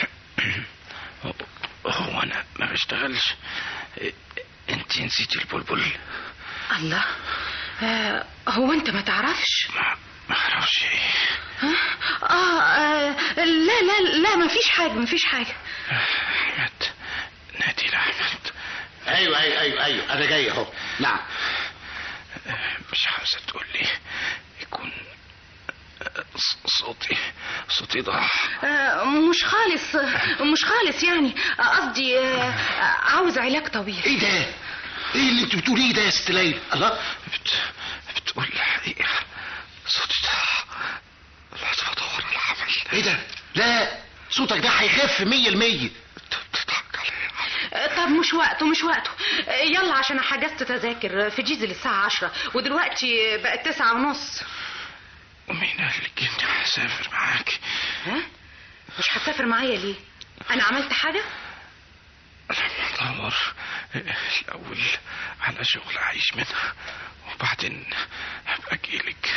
هو انا ما بشتغلش انت نسيتي البلبل الله آه هو انت ما تعرفش ما ما اعرفش ايه ها؟ آه, اه لا لا لا ما فيش حاجة ما فيش حاجة احمد نادي لاحمد ايوه ايوه ايوه ايوه انا جاي اهو نعم مش عاوزه تقول لي يكون ص- صوتي صوتي ضاع آه مش خالص مش خالص يعني آه، قصدي آه عاوز علاج طبيعي ايه ده ايه اللي انت بتقوليه ده يا ست ليلى الله بت... بتقول الحقيقه صوتي ضاع لازم ادور على عمل ايه ده لا صوتك ده هيخف مية المية بتضحك عليا آه، طب مش وقته مش وقته آه، يلا عشان حجزت تذاكر في جيزل الساعة عشرة ودلوقتي بقت تسعة ونص ومين قال لك اني هسافر معاكي ها مش هتسافر معايا ليه انا عملت حاجة لما ادور الاول على شغل اعيش منها وبعدين هبقى اجيلك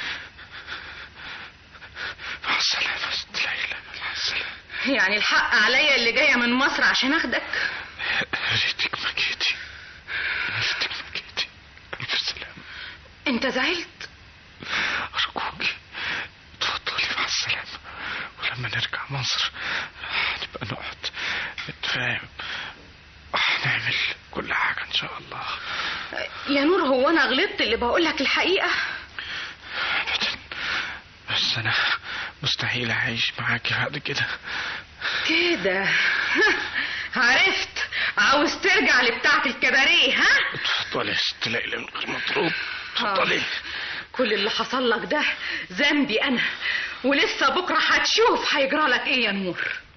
مع السلامه ست ليلى مع السلامه يعني الحق عليا اللي جاية من مصر عشان اخدك يا ريتك ما جيتي يا ريتك ما جيتي الف سلامه انت زعلت ارجوكي اتفضلي مع السلامه ولما نرجع مصر هنبقى نقعد نتفاهم وهنعمل كل حاجه ان شاء الله يا نور هو انا غلطت اللي بقول لك الحقيقة ابدا بس انا مستحيل اعيش معاكي بعد كده كده عرفت عاوز ترجع لبتاعة الكباريه ها اتفضلي يا ست ليلى من غير مضروب اتفضلي كل اللي حصل لك ده ذنبي انا ولسه بكره هتشوف هيجرى لك ايه يا نور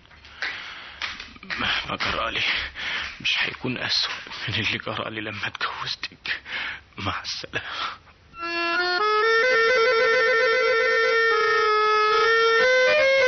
مهما جرالي مش هيكون أسوأ من اللي جرالي لما اتجوزتك مع السلامة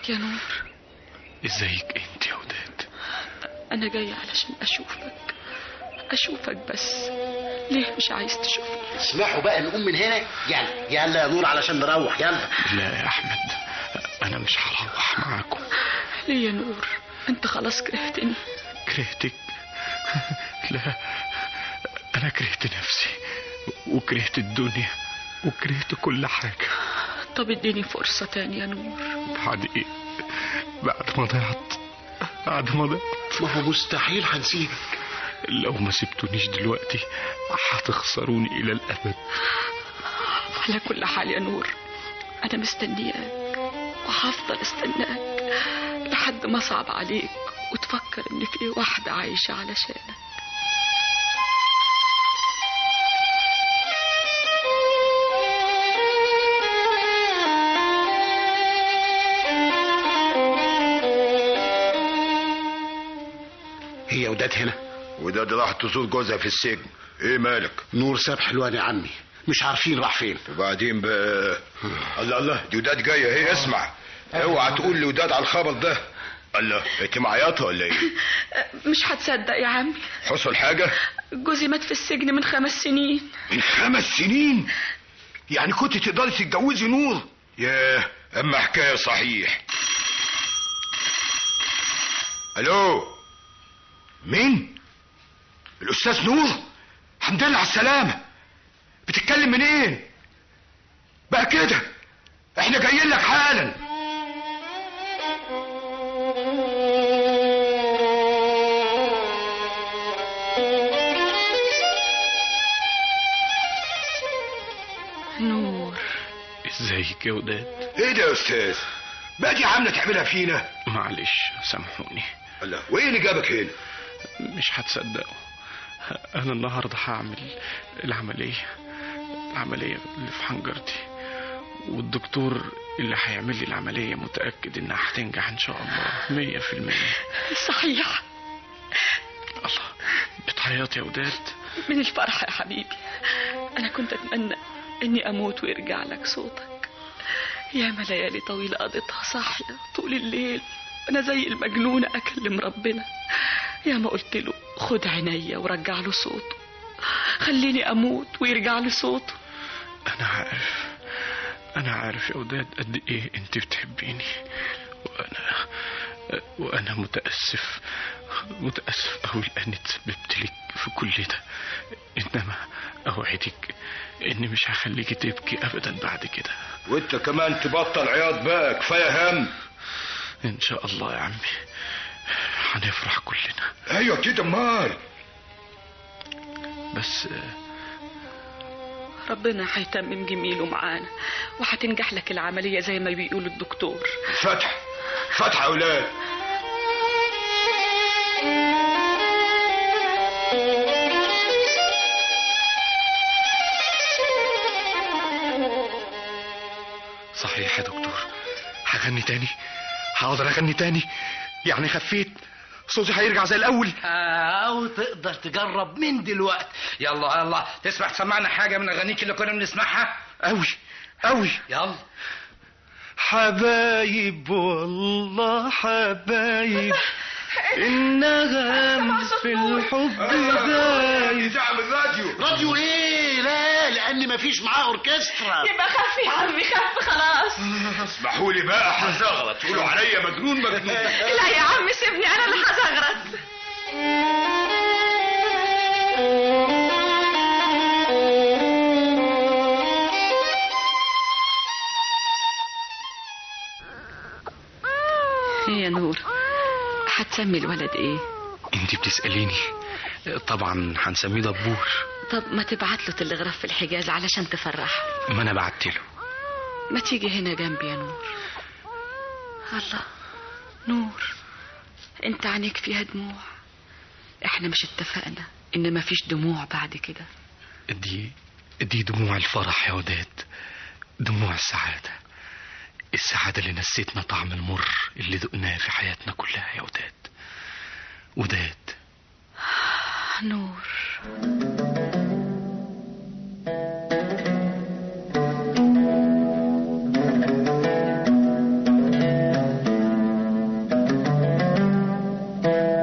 يا نور ازيك انت يا وداد أنا جاية علشان أشوفك أشوفك بس ليه مش عايز تشوفني اسمحوا بقى نقوم من هنا يلا يلا يا نور علشان نروح يلا لا يا احمد انا مش هروح معاكم ليه يا نور أنت خلاص كرهتني كرهتك لا انا كرهت نفسي وكرهت الدنيا وكرهت كل حاجة طب اديني فرصة تانية يا نور بعد ايه بعد ما ضيعت بعد ما ضيعت ما هو مستحيل هنسيبك لو ما سبتونيش دلوقتي هتخسروني الى الابد على كل حال يا نور أنا مستنياك وهفضل استناك لحد ما صعب عليك وتفكر إن في واحدة عايشة علشانك هي وداد هنا وده دي راح تزور جوزها في السجن ايه مالك نور ساب حلوان يا عمي مش عارفين راح فين وبعدين بقى الله الله دي وداد جايه ايه اسمع اوعى تقول لي وداد على الخبر ده الله انت معيطه ولا ايه مش هتصدق يا عمي حصل حاجه جوزي مات في السجن من خمس سنين من خمس سنين يعني كنت تقدري تتجوزي نور ياه اما حكايه صحيح الو مين الاستاذ نور الحمد لله على السلامه بتتكلم منين بقى كده احنا جايين لك حالا نور ازيك يا وداد ايه ده يا استاذ بقى دي عامله تعملها فينا معلش سامحوني الله وايه اللي جابك هنا مش هتصدقوا انا النهارده هعمل العمليه العمليه اللي في حنجرتي والدكتور اللي هيعمل لي العمليه متاكد انها هتنجح ان شاء الله مية في المية صحيح الله بتعيط يا وداد من الفرح يا حبيبي أنا كنت أتمنى إني أموت ويرجع لك صوتك ياما ليالي طويلة قضيتها صاحية طول الليل أنا زي المجنونة أكلم ربنا ياما قلت له خد عينيا ورجع له صوته خليني أموت ويرجع له صوته انا عارف انا عارف يا وداد قد ايه انت بتحبيني وانا وانا متاسف متاسف قوي لاني تسببت لك في كل ده انما اوعدك اني مش هخليكي تبكي ابدا بعد كده وانت كمان تبطل عياط بقى كفايه هم ان شاء الله يا عمي هنفرح كلنا ايوه كده امال بس ربنا هيتمم جميله معانا وهتنجح لك العملية زي ما بيقول الدكتور فتح فتح يا اولاد صحيح يا دكتور هغني تاني هقدر اغني تاني يعني خفيت صوتي هيرجع زي الاول او تقدر تجرب من دلوقتي يلا يلا تسمع تسمعنا حاجه من اغانيك اللي كنا بنسمعها قوي قوي يلا حبايب والله حبايب النغم في الحب دايب اذاعه من الراديو راديو ايه لا لان مفيش معاه اوركسترا يبقى خف يا عمي خف خلاص اسمحوا لي بقى هزغرط تقولوا عليا مجنون مجنون لا يا عم سيبني أنا اللي هزغرط ايه يا نور هتسمي الولد ايه انت بتسأليني طبعا هنسميه دبور طب ما تبعت له تلغراف في الحجاز علشان تفرحه ما انا بعت له ما تيجي هنا جنبي يا نور الله نور انت عينيك فيها دموع احنا مش اتفقنا ان مفيش دموع بعد كده دي دي دموع الفرح يا وداد دموع السعادة السعادة اللي نسيتنا طعم المر اللي ذقناه في حياتنا كلها يا وداد وداد نور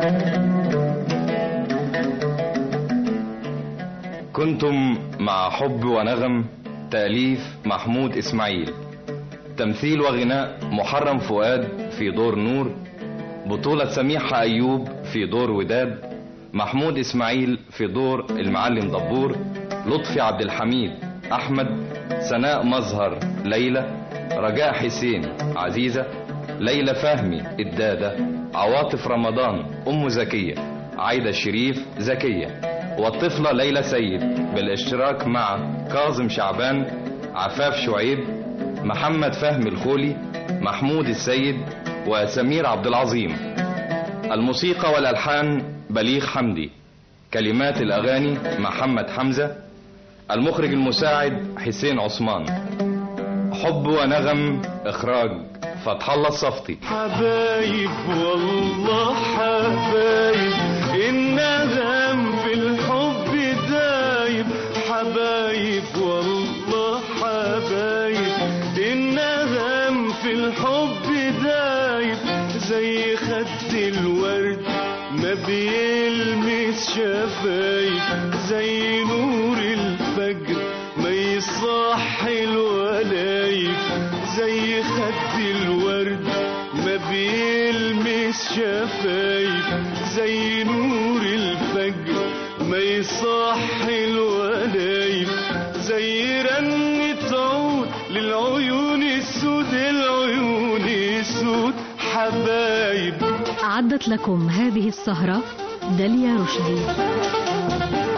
كنتم مع حب ونغم تأليف محمود إسماعيل تمثيل وغناء محرم فؤاد في دور نور بطولة سميحة أيوب في دور وداد محمود إسماعيل في دور المعلم دبور لطفي عبد الحميد أحمد سناء مظهر ليلى رجاء حسين عزيزة ليلى فهمي الدادة عواطف رمضان أم زكية عايدة الشريف زكية والطفلة ليلى سيد بالاشتراك مع كاظم شعبان عفاف شعيب محمد فهمي الخولي محمود السيد وسمير عبد العظيم الموسيقى والألحان بليغ حمدي كلمات الأغاني محمد حمزة المخرج المساعد حسين عثمان حب ونغم إخراج فتح الله الصفتي حبايب والله حبايب النغم في الحب دايب حبايب والله حبايب النغم في الحب دايب زي خد الورد ما بيلمس شفايف زي نور الفجر ما يصحي الولايف زي خد الورد ما بيلمس شفايف زي نور الفجر ما يصحي الولايف زي رنة عود للعيون السود العيون السود حبايب أعدت لكم هذه السهرة داليا رشدي